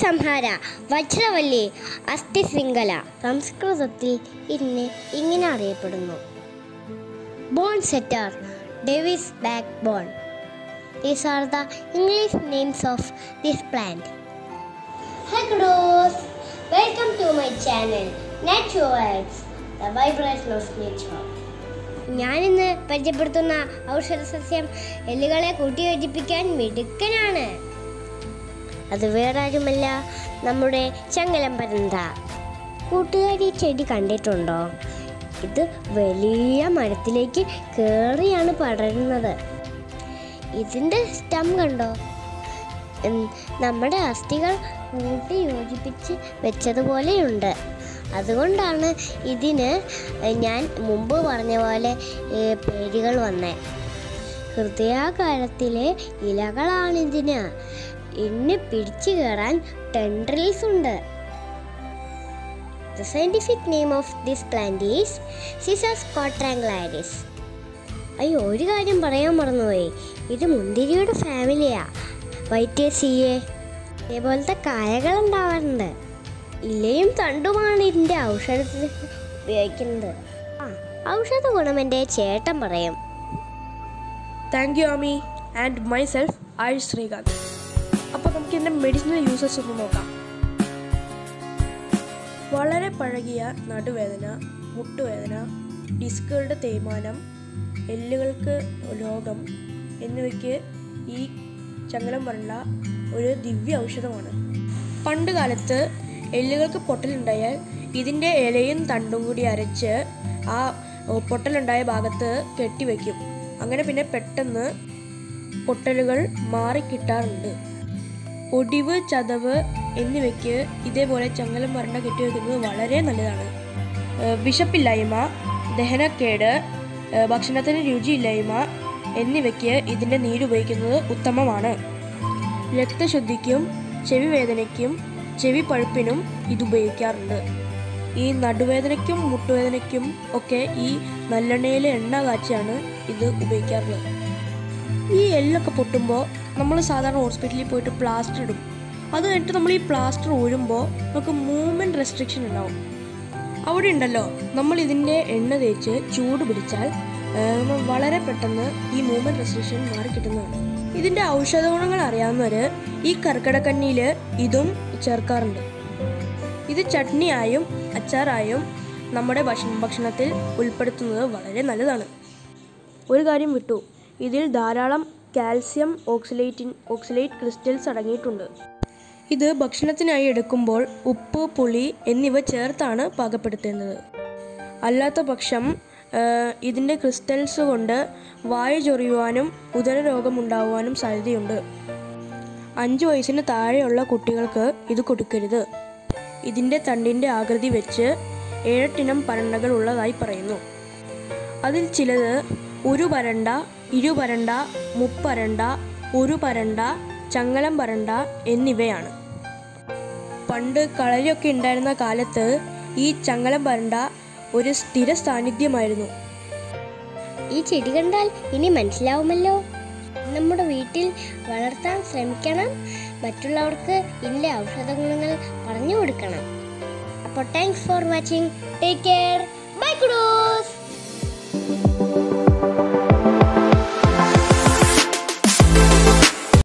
സംഹാര വജ്രവല്ലി അസ്ഥിശൃംഖല സംസ്കൃതത്തിൽ ഇന്ന് ഇങ്ങനെ അറിയപ്പെടുന്നു bone setter devil's back bone these are the English names of this plant Hi Gross! Welcome to my channel Naturals, the vibration of nature. ഞാനിന്ന് പരിചയപ്പെടുത്തുന്ന ഔഷധ സസ്യം എല്ലുകളെ കൂട്ടിയോജിപ്പിക്കാൻ മിടുക്കനാണ് അത് വേറെ ആരുമല്ല നമ്മുടെ ചങ്ങലം പരന്ത കൂട്ടുകാരി ഈ ചെടി കണ്ടിട്ടുണ്ടോ ഇത് വലിയ മരത്തിലേക്ക് കയറിയാണ് പടരുന്നത് ഇതിൻ്റെ സ്റ്റം കണ്ടോ ഉം, നമ്മുടെ അസ്ഥികൾ കൂട്ടി യോജിപ്പിച്ച് വെച്ചതുപോലെയുണ്ട് അതുകൊണ്ടാണ് ഇതിന് ഞാൻ മുമ്പ് പറഞ്ഞ പോലെ ഏ, പേരുകൾ വന്നേ ഹൃദയാകാരത്തിലെ ഇലകളാണിതിന് എന്നെ പിടിച്ചു കയറാൻ ടെൻഡ്രിൽസ് ഉണ്ട് The scientific name of this plant is Cissus quadrangularis. അയ്യോ ഒരു കാര്യം പറയാൻ മറന്നുപോയി ഇത് മുന്തിരിയുടെ ഫാമിലിയാ വൈറ്റേസിയെ ഇതേപോലത്തെ കായകൾ ഉണ്ടാവാറുണ്ട് ഇലയും തണ്ടുമാണ് ഇതിൻ്റെ ഔഷധത്തിന് ഉപയോഗിക്കുന്നത് ആ ഔഷധ ഗുണം എൻ്റെ ചേട്ടൻ പറയും thank you Aami and myself Ayush Srikanth അപ്പോൾ നമുക്ക് എൻ്റെ മെഡിസിനൽ യൂസസ് ഒന്ന് നോക്കാം വളരെ പഴകിയ നടുവേദന മുട്ടുവേദന ഡിസ്കുകളുടെ തേയ്മാനം എല്ലുകൾക്ക് രോഗം എന്നിവയ്ക്ക് ഈ ചങ്ങലം പറഞ്ഞ ഒരു ദിവ്യ ഔഷധമാണ് പണ്ട് കാലത്ത് എല്ലുകൾക്ക് പൊട്ടലുണ്ടായാൽ ഇതിൻ്റെ ഇലയും തണ്ടും കൂടി അരച്ച് ആ പൊട്ടലുണ്ടായ ഭാഗത്ത് കെട്ടിവെക്കും അങ്ങനെ പിന്നെ പെട്ടെന്ന് പൊട്ടലുകൾ മാറിക്കിട്ടാറുണ്ട് ഒടിവ് ചതവ് എന്നിവയ്ക്ക് ഇതേപോലെ ചങ്ങലം മരണ കെട്ടിവെക്കുന്നത് വളരെ നല്ലതാണ് ഏഹ് വിശപ്പില്ലായ്മ ദഹനക്കേട് ഏഹ് ഭക്ഷണത്തിന് രുചിയില്ലായ്മ എന്നിവയ്ക്ക് ഇതിൻ്റെ നീരുപയോഗിക്കുന്നത് ഉത്തമമാണ് രക്തശുദ്ധിക്കും ചെവി വേദനയ്ക്കും ചെവി പഴുപ്പിനും ഇത് ഉപയോഗിക്കാറുണ്ട് ഈ നടുവേദനയ്ക്കും മുട്ടുവേദനയ്ക്കും ഒക്കെ ഈ നല്ലെണ്ണയിലെ എണ്ണ കാച്ചിയാണ് ഇത് ഉപയോഗിക്കാറുള്ളത് ഈ എല്ലൊക്കെ പൊട്ടുമ്പോൾ നമ്മൾ സാധാരണ ഹോസ്പിറ്റലിൽ പോയിട്ട് പ്ലാസ്റ്റർ ഇടും അത് കഴിഞ്ഞിട്ട് നമ്മൾ ഈ പ്ലാസ്റ്റർ ഊരുമ്പോൾ നമുക്ക് മൂവ്മെൻറ്റ് റെസ്ട്രിക്ഷൻ ഉണ്ടാവും അവിടെ ഉണ്ടല്ലോ നമ്മൾ ഇതിൻ്റെ എണ്ണ തേച്ച് ചൂട് പിടിച്ചാൽ ആ, വളരെ പെട്ടെന്ന് ഈ മൂവ്മെൻറ്റ് റെസ്ട്രിക്ഷൻ മാറിക്കിട്ടുന്നതാണ് ഇതിൻ്റെ ഔഷധ ഗുണങ്ങൾ അറിയാവുന്നവർ ഈ കർക്കിടക്കണ്ണിയിൽ ഇതും ചേർക്കാറുണ്ട് ഇത് ചട്നിയായും അച്ചാറായും നമ്മുടെ ഭക്ഷണ ഭക്ഷണത്തിൽ ഉൾപ്പെടുത്തുന്നത് വളരെ നല്ലതാണ് ഒരു കാര്യം വിട്ടു ഇതിൽ ധാരാളം കാൽസ്യം ഓക്സിലേറ്റിൻ ഓക്സിലേറ്റ് ക്രിസ്റ്റൽസ് അടങ്ങിയിട്ടുണ്ട് ഇത് ഭക്ഷണത്തിനായി എടുക്കുമ്പോൾ ഉപ്പ് പുളി എന്നിവ ചേർത്താണ് പാകപ്പെടുത്തേണ്ടത് അല്ലാത്ത പക്ഷം ഇതിൻ്റെ ക്രിസ്റ്റൽസ് കൊണ്ട് വായു ചൊറിയുവാനും ഉദരരോഗം ഉണ്ടാകുവാനും സാധ്യതയുണ്ട് അഞ്ച് വയസ്സിന് താഴെയുള്ള കുട്ടികൾക്ക് ഇത് കൊടുക്കരുത് ഇതിൻ്റെ തണ്ടിൻ്റെ ആകൃതി വെച്ച് ഏഴെട്ടിനം പരണ്ടകൾ ഉള്ളതായി പറയുന്നു അതിൽ ചിലത് ഒരു പരണ്ട ഇരുപരണ്ട മുപ്പരണ്ട ഒരു പരണ്ട ചങ്ങലം പരണ്ട എന്നിവയാണ് പണ്ട് കളരിയൊക്കെ ഉണ്ടായിരുന്ന കാലത്ത് ഈ ചങ്ങലം പരണ്ട ഒരു സ്ഥിര സാന്നിധ്യമായിരുന്നു ഈ ചെടി കണ്ടാൽ ഇനി മനസ്സിലാവുമല്ലോ നമ്മുടെ വീട്ടിൽ വളർത്താൻ ശ്രമിക്കണം മറ്റുള്ളവർക്ക് ഇതിൻ്റെ ഔഷധ ഗുണങ്ങൾ പറഞ്ഞു കൊടുക്കണം അപ്പോൾ thanks for watching take care